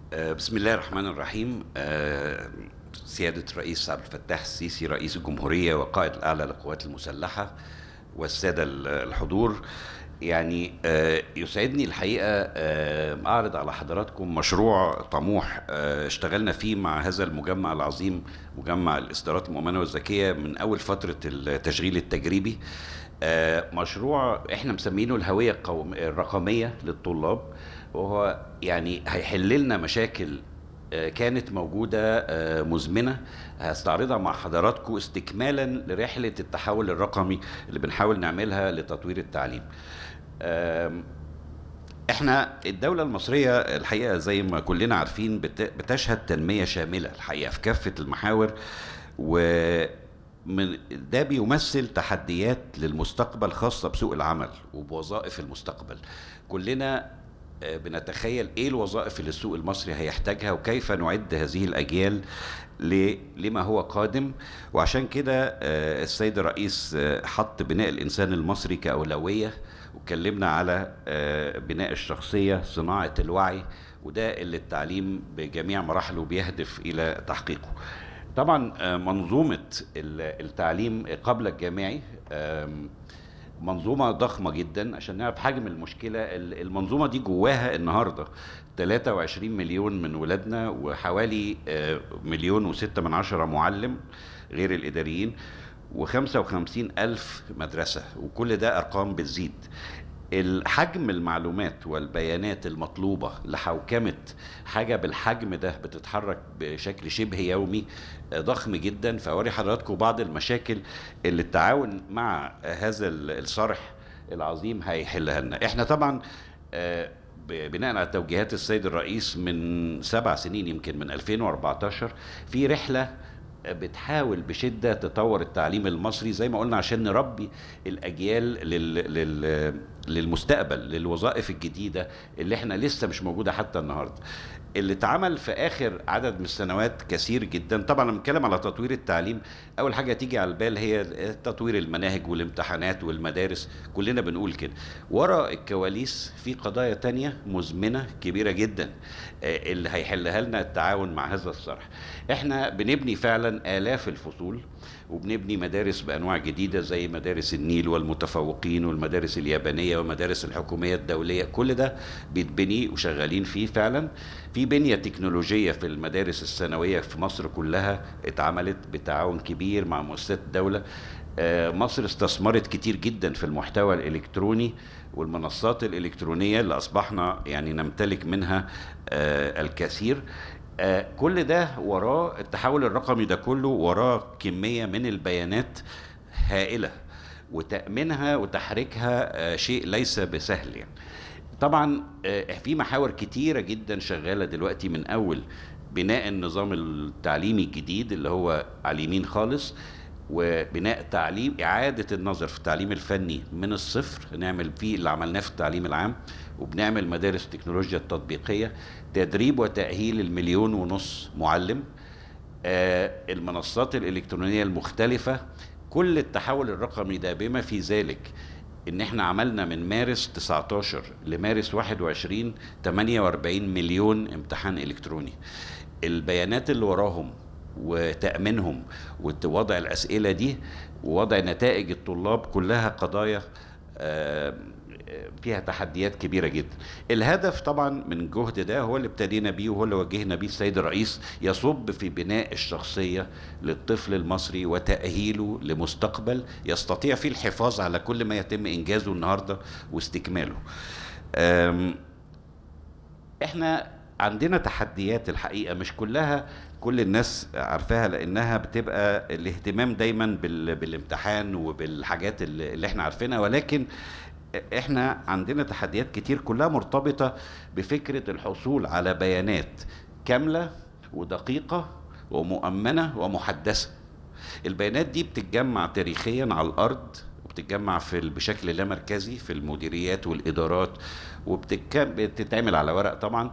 آه، بسم الله الرحمن الرحيم آه، سيادة الرئيس عبد الفتاح السيسي رئيس الجمهورية وقائد الأعلى للقوات المسلحة والسادة ال- الحضور يعني آه، يسعدني الحقيقة آه، أعرض على حضراتكم مشروع طموح آه، اشتغلنا فيه مع هذا المجمع العظيم مجمع الإصدارات المؤمنة والذكية من أول فترة التشغيل التجريبي آه، مشروع احنا مسمينه الهوية القوم- الرقمية للطلاب وهو يعني هيحل لنا مشاكل آه، كانت موجودة آه، مزمنة هستعرضها مع حضراتكم استكمالا لرحلة التحول الرقمي اللي بنحاول نعملها لتطوير التعليم آم، احنا الدولة المصرية الحقيقة زي ما كلنا عارفين بت- بتشهد تنمية شاملة الحقيقة في كافة المحاور ومن ده بيمثل تحديات للمستقبل خاصة بسوق العمل وبوظائف المستقبل كلنا آه، بنتخيل ايه الوظائف اللي السوق المصري هيحتاجها وكيف نعد هذه الاجيال ل- لما هو قادم وعشان كده آه، السيد الرئيس آه، حط بناء الانسان المصري كاولويه واتكلمنا على آه، بناء الشخصيه صناعه الوعي وده اللي التعليم بجميع مراحله بيهدف الى تحقيقه طبعا آه، منظومه ال- التعليم قبل الجامعي آم، منظومة ضخمة جدا عشان نعرف حجم المشكلة ال- المنظومة دي جواها النهاردة 23 مليون من ولادنا وحوالي آه، مليون وستة من عشرة معلم غير الإداريين و55 ألف مدرسة وكل ده أرقام بتزيد الحجم المعلومات والبيانات المطلوبة لحوكمة حاجة بالحجم ده بتتحرك بشكل شبه يومي آه، ضخم جدا فأوري حضراتكم بعض المشاكل اللي التعاون مع هذا ال- الصرح العظيم هيحلها لنا احنا طبعا آه، ب- بناء على توجيهات السيد الرئيس من سبع سنين يمكن من 2014 في رحلة بتحاول بشده تطور التعليم المصري زي ما قلنا عشان نربي الاجيال لل... لل... للمستقبل للوظائف الجديده اللي احنا لسه مش موجوده حتى النهارده اللي اتعمل في اخر عدد من السنوات كثير جدا طبعا لما بنتكلم على تطوير التعليم اول حاجه تيجي على البال هي تطوير المناهج والامتحانات والمدارس كلنا بنقول كده ورا الكواليس في قضايا تانية مزمنه كبيره جدا آه، اللي هيحلها لنا التعاون مع هذا الصرح احنا بنبني فعلا الاف الفصول وبنبني مدارس بانواع جديده زي مدارس النيل والمتفوقين والمدارس اليابانيه والمدارس الحكوميه الدوليه كل ده بيتبني وشغالين فيه فعلا في بنيه تكنولوجيه في المدارس الثانويه في مصر كلها اتعملت بتعاون كبير مع مؤسسات الدوله آه، مصر استثمرت كتير جدا في المحتوى الالكتروني والمنصات الالكترونيه اللي اصبحنا يعني نمتلك منها آه، الكثير آه، كل ده وراه التحول الرقمي ده كله وراه كميه من البيانات هائله وتامينها وتحريكها آه، شيء ليس بسهل يعني طبعا آه، في محاور كتيره جدا شغاله دلوقتي من اول بناء النظام التعليمي الجديد اللي هو على اليمين خالص وبناء تعليم إعادة النظر في التعليم الفني من الصفر نعمل فيه اللي عملناه في التعليم العام وبنعمل مدارس التكنولوجيا التطبيقية تدريب وتأهيل المليون ونص معلم آه، المنصات الإلكترونية المختلفة كل التحول الرقمي ده بما في ذلك ان احنا عملنا من مارس 19 لمارس 21 48 مليون امتحان الكتروني البيانات اللي وراهم وتأمينهم ووضع الأسئلة دي ووضع نتائج الطلاب كلها قضايا آه، فيها تحديات كبيرة جدا الهدف طبعا من الجهد ده هو اللي ابتدينا بيه وهو اللي وجهنا بيه السيد الرئيس يصب في بناء الشخصية للطفل المصري وتأهيله لمستقبل يستطيع فيه الحفاظ على كل ما يتم إنجازه النهاردة واستكماله أم، احنا عندنا تحديات الحقيقه مش كلها كل الناس عارفاها لانها بتبقى الاهتمام دايما بال... بالامتحان وبالحاجات اللي اللي احنا عارفينها ولكن احنا عندنا تحديات كتير كلها مرتبطه بفكره الحصول على بيانات كامله ودقيقه ومؤمنه ومحدثه البيانات دي بتتجمع تاريخيا على الارض وبتتجمع في ال- بشكل لا مركزي في المديريات والادارات وبتتعمل على ورق طبعا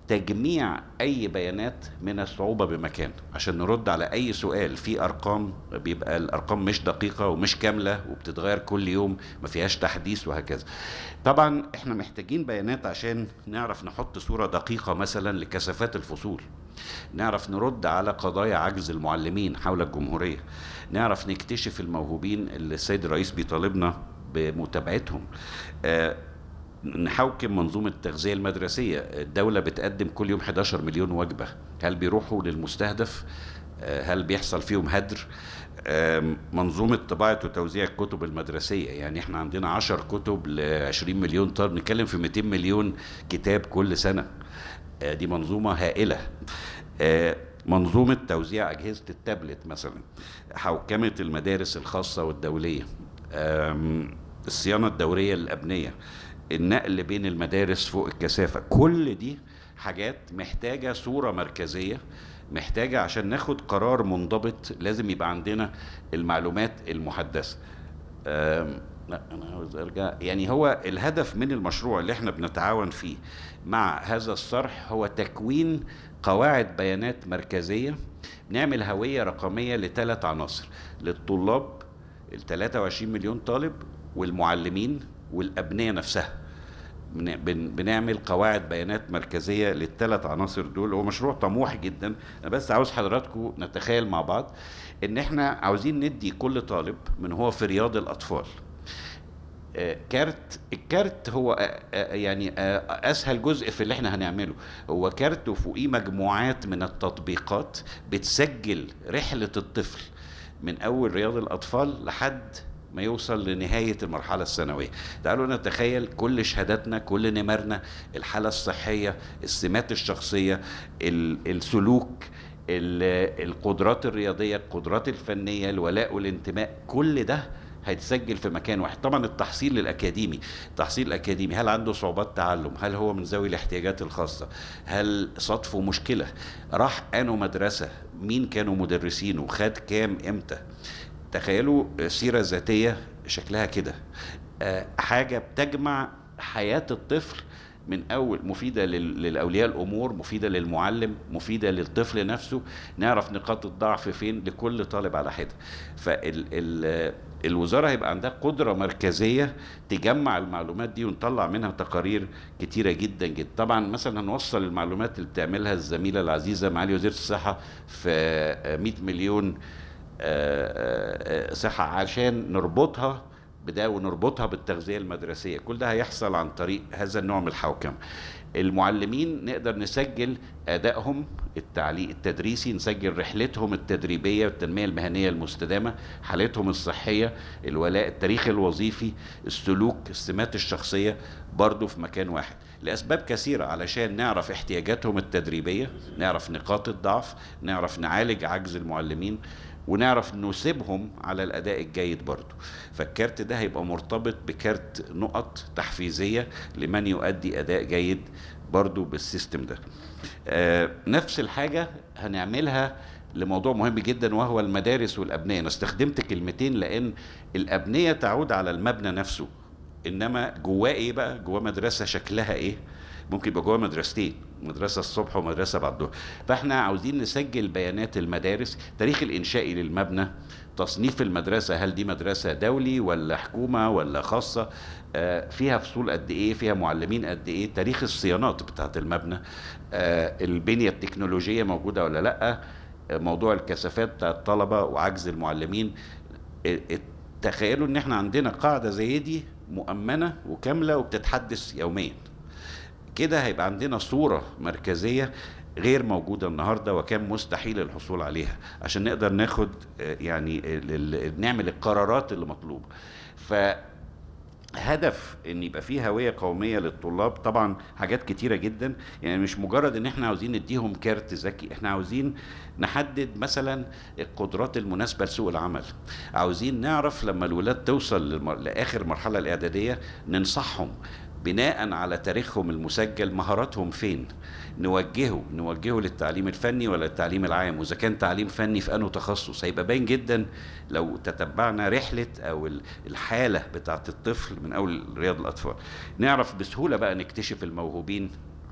تجميع اي بيانات من الصعوبه بمكان عشان نرد على اي سؤال في ارقام بيبقى الارقام مش دقيقه ومش كامله وبتتغير كل يوم ما فيهاش تحديث وهكذا طبعا احنا محتاجين بيانات عشان نعرف نحط صوره دقيقه مثلا لكثافات الفصول نعرف نرد على قضايا عجز المعلمين حول الجمهوريه نعرف نكتشف الموهوبين اللي السيد الرئيس بيطالبنا بمتابعتهم آه نحوكم منظومة التغذية المدرسية الدولة بتقدم كل يوم 11 مليون وجبة هل بيروحوا للمستهدف هل بيحصل فيهم هدر منظومة طباعة وتوزيع الكتب المدرسية يعني احنا عندنا 10 كتب ل 20 مليون طن نتكلم في 200 مليون كتاب كل سنة دي منظومة هائلة منظومة توزيع أجهزة التابلت مثلا حوكمة المدارس الخاصة والدولية الصيانة الدورية للأبنية النقل بين المدارس فوق الكثافة كل دي حاجات محتاجة صورة مركزية محتاجة عشان ناخد قرار منضبط لازم يبقى عندنا المعلومات المحدثة لا انا عاوز ارجع يعني هو الهدف من المشروع اللي احنا بنتعاون فيه مع هذا الصرح هو تكوين قواعد بيانات مركزيه نعمل هويه رقميه لثلاث عناصر للطلاب ال 23 مليون طالب والمعلمين والابنيه نفسها بنعمل قواعد بيانات مركزيه للثلاث عناصر دول هو مشروع طموح جدا انا بس عاوز حضراتكم نتخيل مع بعض ان احنا عاوزين ندي كل طالب من هو في رياض الاطفال كارت الكارت هو يعني اسهل جزء في اللي احنا هنعمله هو كارت وفوقيه مجموعات من التطبيقات بتسجل رحله الطفل من اول رياض الاطفال لحد ما يوصل لنهاية المرحلة الثانوية تعالوا نتخيل كل شهاداتنا كل نمرنا الحالة الصحية السمات الشخصية السلوك القدرات الرياضية القدرات الفنية الولاء والانتماء كل ده هيتسجل في مكان واحد طبعا التحصيل الاكاديمي التحصيل الاكاديمي هل عنده صعوبات تعلم هل هو من ذوي الاحتياجات الخاصه هل صادفه مشكله راح انه مدرسه مين كانوا مدرسينه خد كام امتى تخيلوا سيره ذاتيه شكلها كده حاجه بتجمع حياه الطفل من اول مفيده للاولياء الامور مفيده للمعلم مفيده للطفل نفسه نعرف نقاط الضعف فين لكل طالب على حده فالوزاره هيبقى عندها قدره مركزيه تجمع المعلومات دي ونطلع منها تقارير كتيره جدا جدا طبعا مثلا هنوصل المعلومات اللي بتعملها الزميله العزيزه معالي وزيره الصحه في 100 مليون صحه عشان نربطها بده ونربطها بالتغذيه المدرسيه كل ده هيحصل عن طريق هذا النوع من الحوكمه المعلمين نقدر نسجل ادائهم التعليق التدريسي نسجل رحلتهم التدريبيه والتنميه المهنيه المستدامه حالتهم الصحيه الولاء التاريخ الوظيفي السلوك السمات الشخصيه برضه في مكان واحد لاسباب كثيره علشان نعرف احتياجاتهم التدريبيه نعرف نقاط الضعف نعرف نعالج عجز المعلمين ونعرف نسيبهم على الاداء الجيد برضه فالكارت ده هيبقى مرتبط بكارت نقط تحفيزيه لمن يؤدي اداء جيد برضه بالسيستم ده آه نفس الحاجه هنعملها لموضوع مهم جدا وهو المدارس والابنيه انا استخدمت كلمتين لان الابنيه تعود على المبنى نفسه انما جواه ايه بقى جواه مدرسه شكلها ايه ممكن يبقى جوه مدرستين مدرسه الصبح ومدرسه بعد الظهر فاحنا عاوزين نسجل بيانات المدارس تاريخ الانشائي للمبنى تصنيف المدرسه هل دي مدرسه دولي ولا حكومه ولا خاصه آه فيها فصول قد ايه فيها معلمين قد ايه تاريخ الصيانات بتاعه المبنى آه البنيه التكنولوجيه موجوده ولا لا آه موضوع الكثافات بتاع الطلبه وعجز المعلمين تخيلوا ان احنا عندنا قاعده زي دي مؤمنه وكامله وبتتحدث يوميا كده هيبقى عندنا صورة مركزية غير موجودة النهاردة وكان مستحيل الحصول عليها عشان نقدر ناخد يعني نعمل القرارات اللي مطلوبة ف هدف ان يبقى فيه هويه قوميه للطلاب طبعا حاجات كتيره جدا يعني مش مجرد ان احنا عاوزين نديهم كارت ذكي احنا عاوزين نحدد مثلا القدرات المناسبه لسوق العمل عاوزين نعرف لما الولاد توصل لاخر مرحله الاعداديه ننصحهم بناء على تاريخهم المسجل مهاراتهم فين نوجهه نوجهه للتعليم الفني ولا التعليم العام واذا كان تعليم فني في انه تخصص هيبقى باين جدا لو تتبعنا رحله او الحاله بتاعه الطفل من اول رياض الاطفال نعرف بسهوله بقى نكتشف الموهوبين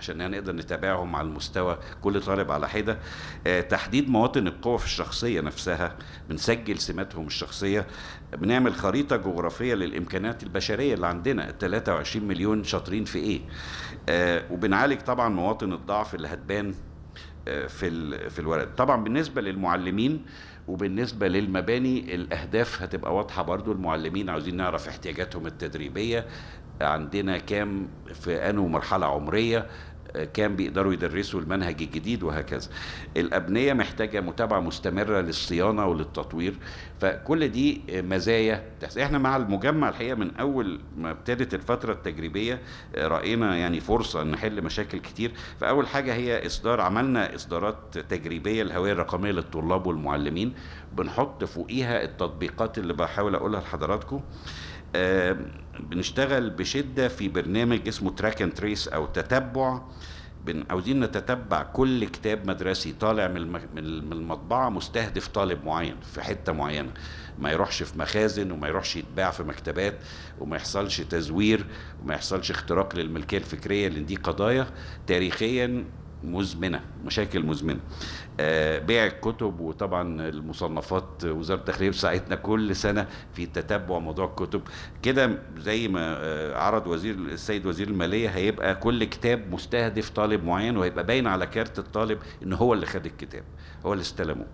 عشان نقدر نتابعهم على المستوى كل طالب على حده آه، تحديد مواطن القوه في الشخصيه نفسها بنسجل سماتهم الشخصيه بنعمل خريطه جغرافيه للامكانيات البشريه اللي عندنا ال 23 مليون شاطرين في ايه آه، وبنعالج طبعا مواطن الضعف اللي هتبان آه، في ال- في الورق طبعا بالنسبه للمعلمين وبالنسبه للمباني الاهداف هتبقى واضحه برضو المعلمين عاوزين نعرف احتياجاتهم التدريبيه عندنا كام في انو مرحله عمريه آه، كام بيقدروا يدرسوا المنهج الجديد وهكذا الأبنية محتاجة متابعة مستمرة للصيانة وللتطوير فكل دي آه، مزايا تحس- احنا مع المجمع الحقيقة من أول ما ابتدت الفترة التجريبية آه، رأينا يعني فرصة أن نحل مشاكل كتير فأول حاجة هي إصدار عملنا إصدارات تجريبية الهوية الرقمية للطلاب والمعلمين بنحط فوقيها التطبيقات اللي بحاول أقولها لحضراتكم آه، بنشتغل بشدة في برنامج اسمه تراك اند تريس أو تتبع بن عاوزين نتتبع كل كتاب مدرسي طالع من الم- من ال- من المطبعة مستهدف طالب معين في حتة معينة ما يروحش في مخازن وما يروحش يتباع في مكتبات وما يحصلش تزوير وما يحصلش اختراق للملكية الفكرية لأن دي قضايا تاريخيا مزمنة مشاكل مزمنة آه، بيع الكتب وطبعا المصنفات وزارة الداخلية بتساعدنا كل سنة في تتبع موضوع الكتب كده زي ما آه، عرض وزير السيد وزير المالية هيبقى كل كتاب مستهدف طالب معين وهيبقى باين على كارت الطالب ان هو اللي خد الكتاب هو اللي استلمه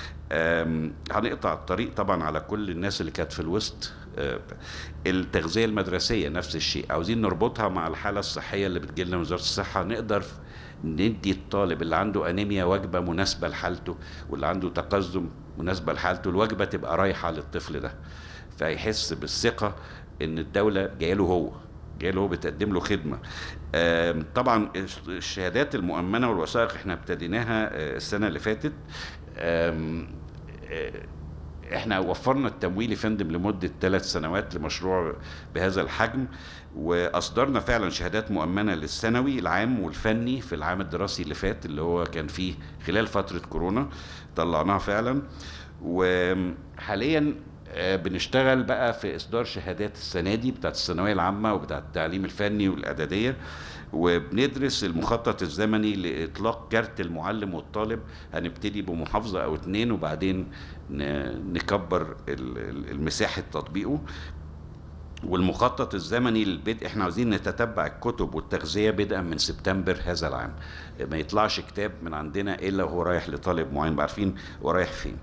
آم، هنقطع الطريق طبعا على كل الناس اللي كانت في الوسط آه، التغذية المدرسية نفس الشيء عاوزين نربطها مع الحالة الصحية اللي بتجيلنا من وزارة الصحة نقدر ندي الطالب اللي عنده أنيميا وجبة مناسبة لحالته واللي عنده تقزم مناسبة لحالته الوجبة تبقى رايحة للطفل ده فيحس بالثقة ان الدولة جايه له هو جاي له هو بتقدم له خدمه آم، طبعا الشهادات المؤمنه والوثائق احنا ابتديناها آه، السنه اللي فاتت آم، آه، احنا وفرنا التمويل يا فندم لمده ثلاث سنوات لمشروع بهذا الحجم واصدرنا فعلا شهادات مؤمنه للثانوي العام والفني في العام الدراسي اللي فات اللي هو كان فيه خلال فتره كورونا طلعناها فعلا وحاليا آه، بنشتغل بقى في اصدار شهادات السنه دي بتاعت الثانويه العامه وبتاعت التعليم الفني والاعداديه وبندرس المخطط الزمني لاطلاق كارت المعلم والطالب هنبتدي بمحافظه او اتنين وبعدين ن- نكبر ال- ال- المساحه تطبيقه والمخطط الزمني للبدء احنا عاوزين نتتبع الكتب والتغذيه بدءا من سبتمبر هذا العام ما يطلعش كتاب من عندنا الا وهو رايح لطالب معين نبقى عارفين هو رايح فين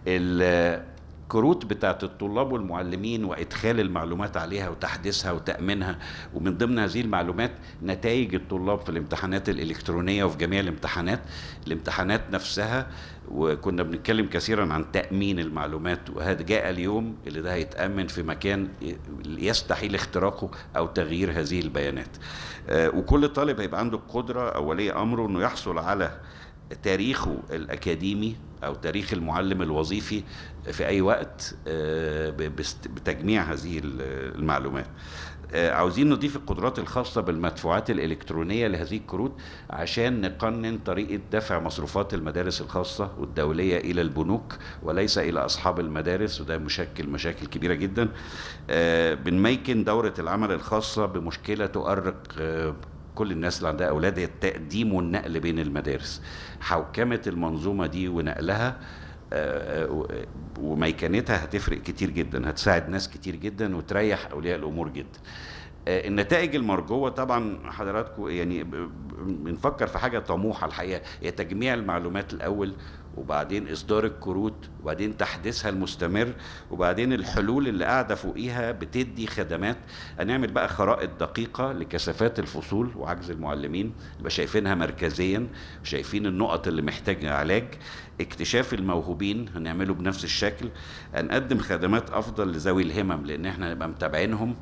الكروت بتاعت الطلاب والمعلمين وادخال المعلومات عليها وتحديثها وتامينها ومن ضمن هذه المعلومات نتائج الطلاب في الامتحانات الالكترونيه وفي جميع الامتحانات الامتحانات نفسها وكنا بنتكلم كثيرا عن تامين المعلومات وهذا جاء اليوم اللي ده هيتامن في مكان يستحيل اختراقه او تغيير هذه البيانات آه، وكل طالب هيبقى عنده القدره او ولي امره انه يحصل على تاريخه الأكاديمي أو تاريخ المعلم الوظيفي في أي وقت آه، ب- بست- بتجميع هذه ال- المعلومات آه، عاوزين نضيف القدرات الخاصة بالمدفوعات الإلكترونية لهذه الكروت عشان نقنن طريقة دفع مصروفات المدارس الخاصة والدولية إلى البنوك وليس إلى أصحاب المدارس وده مشكل مشاكل كبيرة جدا آه، بنميكن دورة العمل الخاصة بمشكلة تؤرق آه، كل الناس اللي عندها اولاد هي التقديم والنقل بين المدارس حوكمه المنظومه دي ونقلها آه، و- وميكنتها هتفرق كتير جدا هتساعد ناس كتير جدا وتريح اولياء الامور جدا آه، النتائج المرجوه طبعا حضراتكم يعني ب- ب- بنفكر في حاجه طموحه الحقيقه هي تجميع المعلومات الاول وبعدين اصدار الكروت وبعدين تحديثها المستمر وبعدين الحلول اللي قاعده فوقيها بتدي خدمات هنعمل بقى خرائط دقيقه لكثافات الفصول وعجز المعلمين يبقى شايفينها مركزيا شايفين النقط اللي محتاجه علاج اكتشاف الموهوبين هنعمله بنفس الشكل هنقدم خدمات افضل لذوي الهمم لان احنا نبقى متابعينهم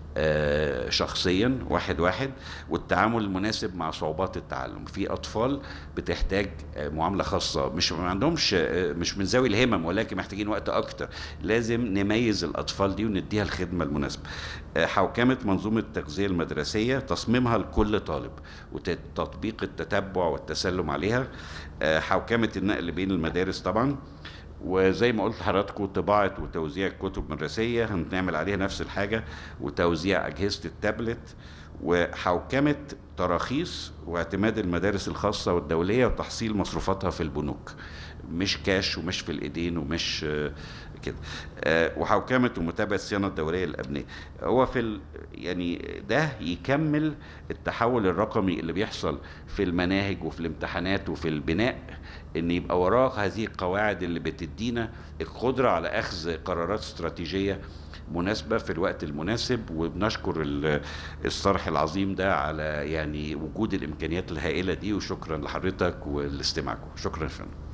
آه، شخصيا واحد واحد والتعامل المناسب مع صعوبات التعلم في اطفال بتحتاج آه، معامله خاصه مش ما عندهمش آه، مش من ذوي الهمم ولكن محتاجين وقت اكتر لازم نميز الاطفال دي ونديها الخدمه المناسبه آه، حوكمه منظومه التغذيه المدرسيه تصميمها لكل طالب وتطبيق التتبع والتسلم عليها آه، حوكمه النقل بين المدارس طبعا وزي ما قلت لحضراتكم طباعة وتوزيع الكتب المدرسية هنعمل عليها نفس الحاجة وتوزيع أجهزة التابلت وحوكمه تراخيص واعتماد المدارس الخاصه والدوليه وتحصيل مصروفاتها في البنوك مش كاش ومش في الايدين ومش آه، كده آه، وحوكمه ومتابعه الصيانه الدوريه للابنيه هو في ال... يعني ده يكمل التحول الرقمي اللي بيحصل في المناهج وفي الامتحانات وفي البناء ان يبقى وراه هذه القواعد اللي بتدينا القدره على اخذ قرارات استراتيجيه مناسبه في الوقت المناسب وبنشكر ال- الصرح العظيم ده على يعني وجود الامكانيات الهائله دي وشكرا لحضرتك ولاستماعكم شكرا يا فندم